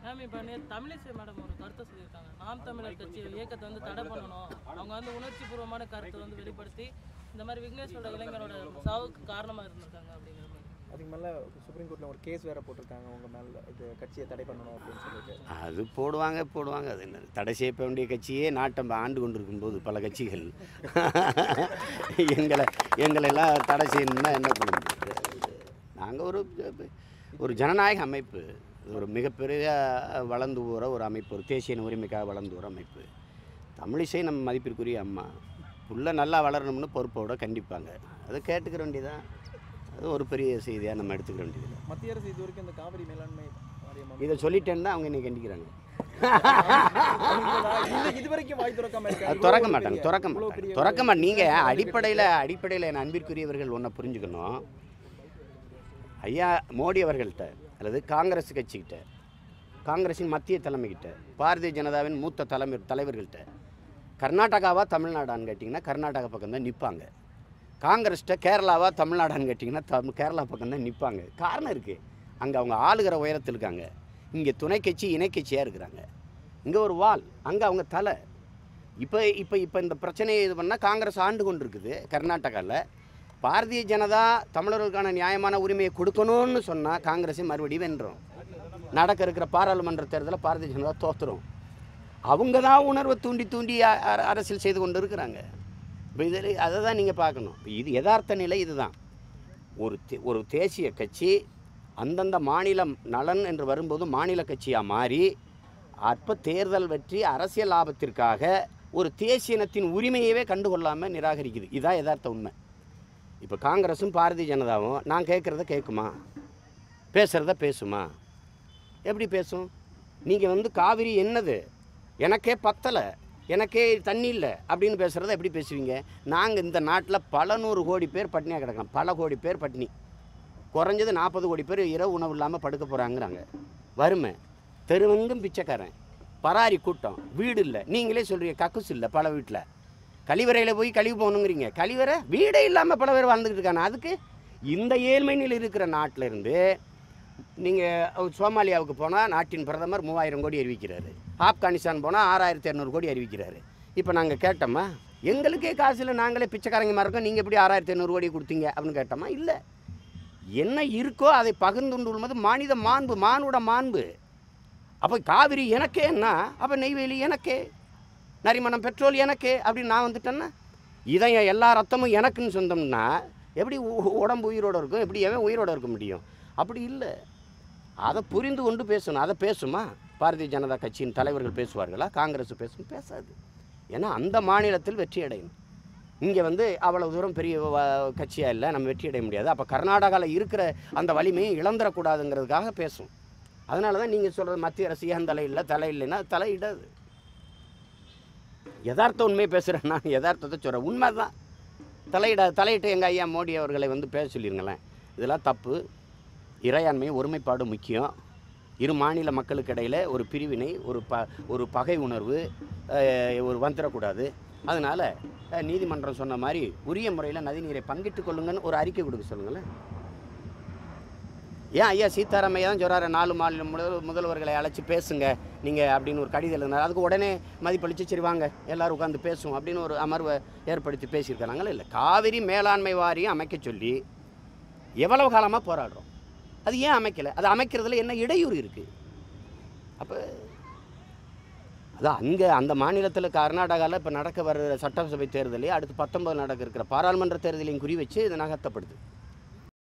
ma'am இப்போ நேற்று Tamilisai madam ஒரு கருத்தை சொல்லியிருக்காங்க நாம் தமிழர் கட்சி இயக்கத்தை வந்து தடை பண்ணணும் அவங்க வந்து உணர்ச்சி பூர்வமான கருத்தை வந்து வெளிப்படுத்தி இந்த மாதிரி விக்னேஸ்வரோட இளைஞரோட சாவுக்கு காரணமாக இருந்திருக்காங்க அப்படிங்கிற மாதிரி அதுக்கு மேலே சுப்ரீம் கோர்ட்டில் ஒரு கேஸ் வேற போட்டிருக்காங்க உங்கள் மேலே இது கட்சியை தடை பண்ணணும் அப்படின்னு சொல்லிட்டு அது போடுவாங்க போடுவாங்க அது என்ன தடை செய்ய வேண்டிய கட்சியே நாட்டம் ஆண்டு கொண்டிருக்கும்போது பல கட்சிகள் எங்களை எங்களை எல்லாம் தடை செய்யணும்னா என்ன பண்ண முடியுது நாங்கள் ஒரு ஒரு ஜனநாயக அமைப்பு ஒரு மிகப்பெரிய வளர்ந்து வர ஒரு அமைப்பு ஒரு தேசிய உரிமைக்காக வளர்ந்து வர அமைப்பு தமிழிசை நம்ம மதிப்பிற்குரிய அம்மா புள்ள நல்லா வளரணும்னு பொறுப்போட கண்டிப்பாங்க அதை கேட்டுக்க வேண்டியதான் அது ஒரு பெரிய செய்தியாக நம்ம எடுத்துக்க வேண்டியது மத்திய அரசு இது வரைக்கும் இந்த காவிரி மேலாண்மை வாரியம் இதை சொல்லிட்டேன்னா அவங்க என்னை கண்டிக்கிறாங்க இது இது வரைக்கும் வாய் திறக்காம இருக்காங்க அது திறக்க மாட்டாங்க திறக்க மாட்டாங்க திறக்க மாட்டாங்க நீங்கள் அடிப்படையில் அடிப்படையில் என் அன்பிற்குரியவர்கள் ஒன்றை புரிஞ்சுக்கணும் ஐயா மோடி அவர்கள்ட்ட அல்லது காங்கிரஸ் கட்சிக்கிட்ட காங்கிரஸின் மத்திய தலைமைக்கிட்ட பாரதிய ஜனதாவின் மூத்த தலைமை தலைவர்கள்ட்ட கர்நாடகாவா தமிழ்நாடான்னு கேட்டிங்கன்னா கர்நாடகா பக்கம் தான் நிற்பாங்க காங்கிரஸ்கிட்ட கேரளாவா தமிழ்நாடான்னு கேட்டிங்கன்னா தம் கேரளா பக்கம் தான் நிற்பாங்க காரணம் இருக்குது அங்கே அவங்க ஆளுகிற உயரத்தில் இருக்காங்க இங்கே துணை கட்சி இணை கட்சியாக இருக்கிறாங்க இங்கே ஒரு வால் அங்கே அவங்க தலை இப்போ இப்போ இப்போ இந்த பிரச்சனையை இது பண்ணால் காங்கிரஸ் ஆண்டு கொண்டு இருக்குது கர்நாடகாவில் பாரதிய ஜனதா தமிழர்களுக்கான நியாயமான உரிமையை கொடுக்கணும்னு சொன்னால் காங்கிரஸை மறுபடியும் வென்றோம் நடக்க இருக்கிற பாராளுமன்ற தேர்தலில் பாரதிய ஜனதா தோத்துரும் அவங்க தான் உணர்வை தூண்டி தூண்டி அ- அ- அரசியல் செய்து கொண்டு இருக்கிறாங்க இப்போ இதில் அதை தான் நீங்கள் பார்க்கணும் இப்போ இது யதார்த்த நிலை இதுதான் ஒரு தே- ஒரு தேசிய கட்சி அந்தந்த மாநிலம் நலன் என்று வரும்போது மாநில கட்சியாக மாறி அற்ப தேர்தல் வெற்றி அரசியல் லாபத்திற்காக ஒரு தேசிய இனத்தின் உரிமையவே கண்டுகொள்ளாமல் நிராகரிக்குது இதான் யதார்த்த உண்மை இப்போ காங்கிரஸும் பாரதிய ஜனதாவும் நான் கேட்குறத கேட்குமா பேசுகிறத பேசுமா எப்படி பேசும் நீங்கள் வந்து காவிரி என்னது எனக்கே பத்தலை எனக்கே தண்ணி இல்லை அப்படின்னு பேசுகிறத எப்படி பேசுவீங்க நாங்கள் இந்த நாட்டில் பல நூறு கோடி பேர் பட்டினியாக கிடக்கலாம் பல கோடி பேர் பட்டினி குறைஞ்சது நாற்பது கோடி பேர் இரவு உணவு இல்லாமல் படுக்க போகிறாங்கிறாங்க வறுமை தெருவெங்கும் பிச்சைக்காரன் பராரி கூட்டம் வீடு இல்லை நீங்களே சொல்கிறீங்க கக்குஸ் இல்லை பல வீட்டில் கழிவறையில் போய் கழிவு போகணுங்கிறீங்க கழிவறை வீடே இல்லாமல் பல பேர் வாழ்ந்துக்கிட்டு இருக்காங்க அதுக்கு இந்த ஏழ்மை நிலையில் இருக்கிற நாட்டில் இருந்து நீங்கள் சோமாலியாவுக்கு போனால் நாட்டின் பிரதமர் மூவாயிரம் கோடி அறிவிக்கிறாரு ஆப்கானிஸ்தான் போனால் ஆறாயிரத்தி இரநூறு கோடி அறிவிக்கிறாரு இப்போ நாங்கள் கேட்டோமா எங்களுக்கே காசு இல்லை நாங்களே பிச்சைக்காரங்க மாதிரி இருக்கோம் நீங்கள் எப்படி ஆறாயிரத்தி இரநூறு கோடி கொடுத்தீங்க அப்படின்னு கேட்டோமா இல்லை என்ன இருக்கோ அதை பகிர்ந்து கொள்வது மனித மாண்பு மானுட மாண்பு அப்போ காவிரி எனக்கே என்ன அப்போ நெய்வேலி எனக்கே நரிமணம் பெட்ரோல் எனக்கே அப்படின்னு நான் வந்துட்டேன்னா இதை எல்லா ரத்தமும் எனக்குன்னு சொந்தம்னா எப்படி உ- உடம்பு உயிரோடு இருக்கும் எப்படி எவன் உயிரோடு இருக்க முடியும் அப்படி இல்லை அதை புரிந்து கொண்டு பேசணும் அதை பேசுமா பாரதிய ஜனதா கட்சியின் தலைவர்கள் பேசுவார்களா காங்கிரஸ் பேசும் பேசாது ஏன்னா அந்த மாநிலத்தில் வெற்றி அடையணும் இங்கே வந்து அவ்வளவு தூரம் பெரிய கட்சியாக இல்லை நம்ம வெற்றி அடைய முடியாது அப்போ கர்நாடகாவில் இருக்கிற அந்த வலிமையை இழந்துடக்கூடாதுங்கிறதுக்காக பேசும் அதனால தான் நீங்கள் சொல்கிறது மத்திய அரசு ஏன் தலை இல்லை தலை இல்லைன்னா தலையிடாது யதார்த்த உண்மையை பேசுகிறேன் நான் யதார்த்தத்தை சொல்கிறேன் உண்மை தான் தலையிட தலையிட்டு எங்கள் ஐயா மோடி அவர்களை வந்து பேச சொல்லிருங்களேன் இதெல்லாம் தப்பு இறையாண்மை ஒருமைப்பாடு முக்கியம் இரு மாநில மக்களுக்கு இடையில் ஒரு பிரிவினை ஒரு ப ஒரு பகை உணர்வு அஹ், ஒரு வந்துடக்கூடாது அதனால் நீதிமன்றம் சொன்ன மாதிரி உரிய முறையில் நதிநீரை பங்கிட்டு கொள்ளுங்கன்னு ஒரு அறிக்கை கொடுக்க சொல்லுங்களேன் ஏன் ஐயா சீதாராமையா தான் சொல்கிறாரு நாலு மாநில முதல் முதல்வர்களை அழைச்சி பேசுங்க நீங்கள் அப்படின்னு ஒரு கடிதம் எழுதினார் அதுக்கு உடனே மதிப்பளித்து சரி வாங்க எல்லாரும் உட்காந்து பேசுவோம் அப்படின்னு ஒரு அமர்வை ஏற்படுத்தி பேசியிருக்கிறாங்களா இல்லை காவிரி மேலாண்மை வாரியம் அமைக்க சொல்லி எவ்வளவு காலமாக போராடுறோம் அது ஏன் அமைக்கலை அது அமைக்கிறதுல என்ன இடையூறு இருக்குது அப்போ அதான் அங்கே அந்த மாநிலத்தில் கர்நாடகாவில் இப்போ நடக்க வர்ற சட்டசபை தேர்தலே அடுத்து பத்தொன்பது நடக்க இருக்கிற பாராளுமன்ற தேர்தலையும் குறி வச்சு இது நகர்த்தப்படுது